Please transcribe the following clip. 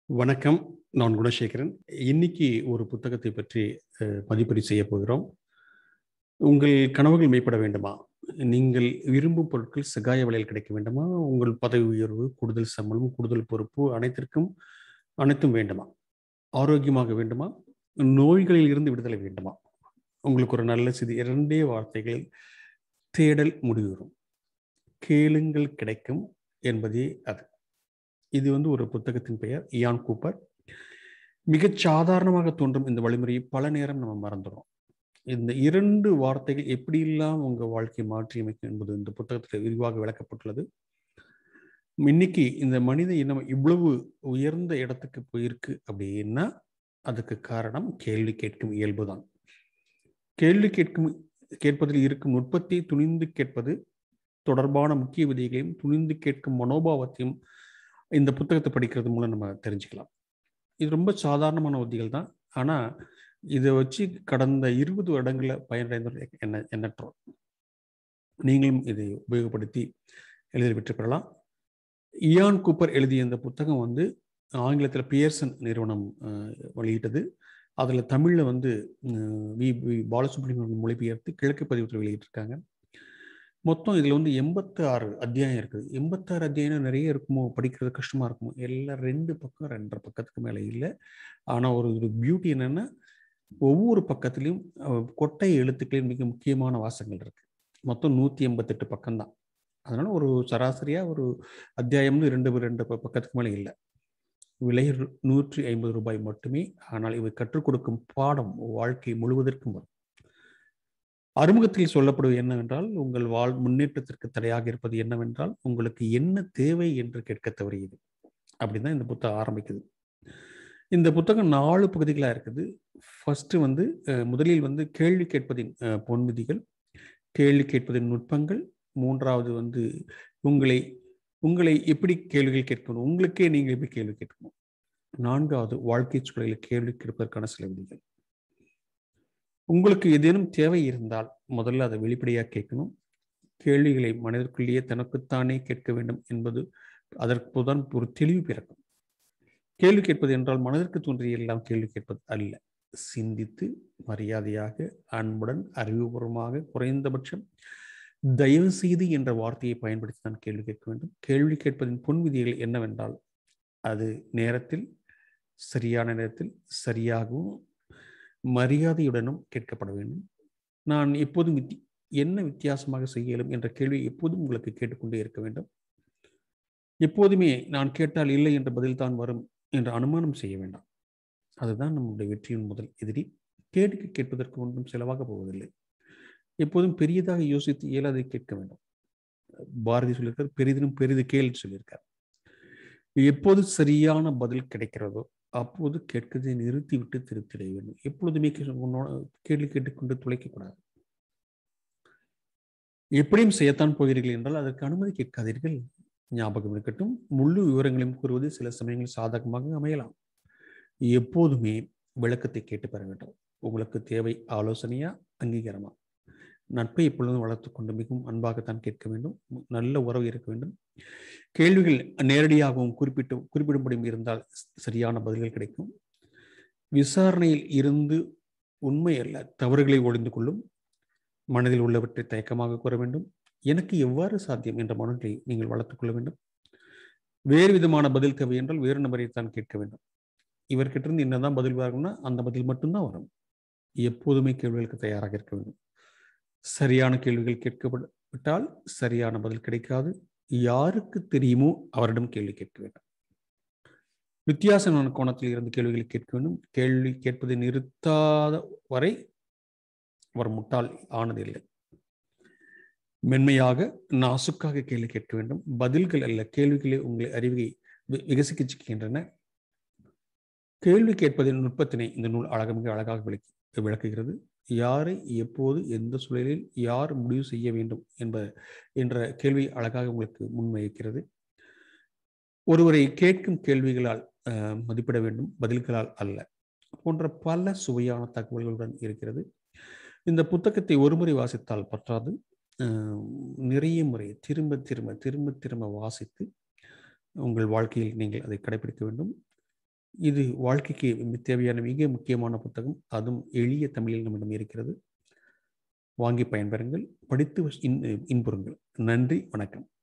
வணக்கம் நான் குணசேகரன் இன்னைக்கு ஒரு புத்தகத்தை பற்றி அஹ், மதிப்பீடு செய்ய போகிறோம் உங்கள் கனவுகள் மேம்பட வேண்டுமா நீங்கள் விரும்பும் பொருட்கள் சகாய விலையில் கிடைக்க வேண்டுமா உங்கள் பதவி உயர்வு கூடுதல் சம்பளம் கூடுதல் பொறுப்பு அனைத்திற்கும் அனைத்தும் வேண்டுமா ஆரோக்கியமாக வேண்டுமா நோய்களில் இருந்து விடுதலை வேண்டுமா உங்களுக்கு ஒரு நல்ல செய்தி இரண்டே வார்த்தைகளில் தேடல் முடிவுறும் கேளுங்கள் கிடைக்கும் என்பதே அது இது வந்து ஒரு புத்தகத்தின் பெயர் இயான் கூப்பர் மிகச் சாதாரணமாக தோன்றும் இந்த வழிமுறையை பல நேரம் நம்ம மறந்துடுறோம் இந்த இரண்டு வார்த்தைகள் எப்படியெல்லாம் உங்கள் வாழ்க்கையை மாற்றி அமைக்கும் என்பது இந்த புத்தகத்தில் விரிவாக விளக்கப்பட்டுள்ளது இன்னைக்கு இந்த மனித இனம் இவ்வளவு உயர்ந்த இடத்துக்கு போயிருக்கு அப்படின்னா அதுக்கு காரணம் கேள்வி கேட்கும் இயல்புதான் கேள்வி கேட்கும் கேட்பதில் இருக்கும் நுட்பத்தை துணிந்து கேட்பது தொடர்பான முக்கிய விதிகளையும் துணிந்து கேட்கும் மனோபாவத்தையும் இந்த புத்தகத்தை படிக்கிறது மூலம் நம்ம தெரிஞ்சுக்கலாம் இது ரொம்ப சாதாரணமான உத்திகள் தான் ஆனால் இதை வச்சு கடந்த இருபது வருடங்களில் பயனடைந்தவர் என்ன எண்ணற்றோம் நீங்களும் இதை உபயோகப்படுத்தி எளிதில் வெற்றி பெறலாம் இயான் கூப்பர் எழுதிய இந்த புத்தகம் வந்து ஆங்கிலத்தில் பியர்சன் நிறுவனம் அஹ், வெளியிட்டது அதில் தமிழில் வந்து அஹ், வி வி பாலசுப்ரமணியன் மொழிபெயர்த்து கிழக்கு பதிவத்தில் வெளியிட்டிருக்காங்க மொத்தம் இதில் வந்து எண்பத்தி ஆறு அத்தியாயம் இருக்குது எண்பத்தாறு அத்தியாயம் நிறைய இருக்குமோ படிக்கிறது கஷ்டமாக இருக்குமோ எல்லாம் ரெண்டு பக்கம் ரெண்டரை பக்கத்துக்கு மேலே இல்லை ஆனால் ஒரு ஒரு பியூட்டி என்னென்னா ஒவ்வொரு பக்கத்துலேயும் அஹ், கொட்டை எழுத்துக்களின் மிக முக்கியமான வாசகங்கள் இருக்குது மொத்தம் நூற்றி எண்பத்தெட்டு பக்கம்தான் அதனால் ஒரு சராசரியாக ஒரு அத்தியாயம்னு ரெண்டு ரெண்டு ப- பக்கத்துக்கு மேலே இல்லை விலை ரு- நூற்றி ஐம்பது ரூபாய் மட்டுமே ஆனால் இவை கற்றுக் கொடுக்கும் பாடம் வாழ்க்கை முழுவதற்கும் வரும் அறிமுகத்தில் சொல்லப்படுவது என்னவென்றால் உங்கள் வாழ் முன்னேற்றத்திற்கு தடையாக இருப்பது என்னவென்றால் உங்களுக்கு என்ன தேவை என்று கேட்க தவறியது அப்படிதான் இந்த புத்தகம் ஆரம்பிக்குது இந்த புத்தகம் நாலு பகுதிகளாக இருக்குது ஃபர்ஸ்ட் வந்து அஹ், முதலில் வந்து கேள்வி கேட்பதின் அஹ், பொன்விதிகள் கேள்வி கேட்பதின் நுட்பங்கள் மூன்றாவது வந்து உங்களை உங்களை எப்படி கேள்விகள் கேட்கணும் உங்களுக்கே நீங்கள் எப்படி கேள்வி கேட்கணும் நான்காவது வாழ்க்கை சூழலில் கேள்வி கேட்பதற்கான சில விதிகள் உங்களுக்கு ஏதேனும் தேவை இருந்தால் முதல்ல அதை வெளிப்படையாக கேட்கணும் கேள்விகளை மனதிற்குள்ளேயே தனக்குத்தானே கேட்க வேண்டும் என்பது அதற்கு தான் ஒரு தெளிவு பிறக்கும் கேள்வி கேட்பது என்றால் மனதிற்கு தோன்றிய எல்லாம் கேள்வி கேட்பது அல்ல சிந்தித்து மரியாதையாக அன்புடன் அறிவுபூர்வமாக குறைந்தபட்சம் தயவு செய்து என்ற வார்த்தையை பயன்படுத்தி தான் கேள்வி கேட்க வேண்டும் கேள்வி கேட்பதின் பொன் விதிகள் என்னவென்றால் அது நேரத்தில் சரியான நேரத்தில் சரியாகவும் மரியாதையுடனும் கேட்கப்பட வேண்டும் நான் எப்போதும் வித்தி என்ன வித்தியாசமாக செய்ய இயலும் என்ற கேள்வி எப்போதும் உங்களுக்கு கேட்டுக்கொண்டே இருக்க வேண்டும் எப்போதுமே நான் கேட்டால் இல்லை என்ற பதில் தான் வரும் என்ற அனுமானம் செய்ய வேண்டாம் அதுதான் நம்முடைய வெற்றியின் முதல் எதிரி கேள்வி கேட்பதற்கு ஒன்றும் செலவாக போவதில்லை எப்போதும் பெரியதாக யோசித்து இயலாதை கேட்க வேண்டும் பாரதி சொல்லியிருக்கார் பெரிதினும் பெரிது கேள்வி சொல்லியிருக்கார் எப்போது சரியான பதில் கிடைக்கிறதோ அப்போது கேட்கதை நிறுத்திவிட்டு திருப்தி அடைய வேண்டும் எப்பொழுதுமே கே- உன்னோட கேள்வி கேட்டுக்கொண்டு துளைக்கக்கூடாது எப்படியும் செய்யத்தான் போகிறீர்கள் என்றால் அதற்கு அனுமதி கேட்காதீர்கள் ஞாபகம் இருக்கட்டும் முழு விவரங்களையும் கூறுவது சில சமயங்களில் சாதகமாக அமையலாம் எப்போதுமே விளக்கத்தை கேட்டு பெற வேண்டும் உங்களுக்கு தேவை ஆலோசனையா அங்கீகாரமா நட்பை எப்பொழுதும் வளர்த்துக்கொண்டு மிகவும் அன்பாகத்தான் கேட்க வேண்டும் நல்ல உறவு இருக்க வேண்டும் கேள்விகள் நேரடியாகவும் குறிப்பிட்டு குறிப்பிடும்படியும் இருந்தால் சரியான பதில்கள் கிடைக்கும் விசாரணையில் இருந்து உண்மை அல்ல தவறுகளை ஒளிந்து கொள்ளும் மனதில் உள்ளவற்றை தயக்கமாக கூற வேண்டும் எனக்கு எவ்வாறு சாத்தியம் என்ற மனங்களை நீங்கள் வளர்த்துக் கொள்ள வேண்டும் வேறு விதமான பதில் தேவை என்றால் வேறு நபரை தான் கேட்க வேண்டும் இவர்கிட்ட இருந்து என்னதான் பதில் வரணும்னா அந்த பதில் மட்டும்தான் வரும் எப்போதுமே கேள்விகளுக்கு தயாராக இருக்க வேண்டும் சரியான கேள்விகள் கேட்கப்பட்டால் சரியான பதில் கிடைக்காது யாருக்கு தெரியுமோ அவரிடம் கேள்வி கேட்க வேண்டும் வித்தியாசமான கோணத்தில் இருந்து கேள்விகளை கேட்க வேண்டும் கேள்வி கேட்பதை நிறுத்தாத வரை அவர் முட்டாள் ஆனதில்லை மென்மையாக நாசுக்காக கேள்வி கேட்க வேண்டும் பதில்கள் அல்ல கேள்விகளே உங்களை அறிவை வி- விகசிக்கச் செய்கின்றன கேள்வி கேட்பதின் நுட்பத்தினை இந்த நூல் அழக மிக அழகாக விளக்கி விளக்குகிறது யாரை எப்போது எந்த சூழலில் யார் முடிவு செய்ய வேண்டும் என்ப என்ற கேள்வி அழகாக உங்களுக்கு முன்வைக்கிறது ஒருவரை கேட்கும் கேள்விகளால் அஹ், மதிப்பிட வேண்டும் பதில்களால் அல்ல போன்ற பல சுவையான தகவல்களுடன் இருக்கிறது இந்த புத்தகத்தை ஒருமுறை வாசித்தால் பற்றாது அஹ், நிறைய முறை திரும்ப திரும்ப திரும்ப திரும்ப வாசித்து உங்கள் வாழ்க்கையில் நீங்கள் அதை கடைபிடிக்க வேண்டும் இது வாழ்க்கைக்கு தேவையான மிக முக்கியமான புத்தகம் அதுவும் எளிய தமிழில் நம்மிடம் இருக்கிறது வாங்கி பயன்பெறுங்கள் படித்து இன் இன்புறுங்கள் நன்றி வணக்கம்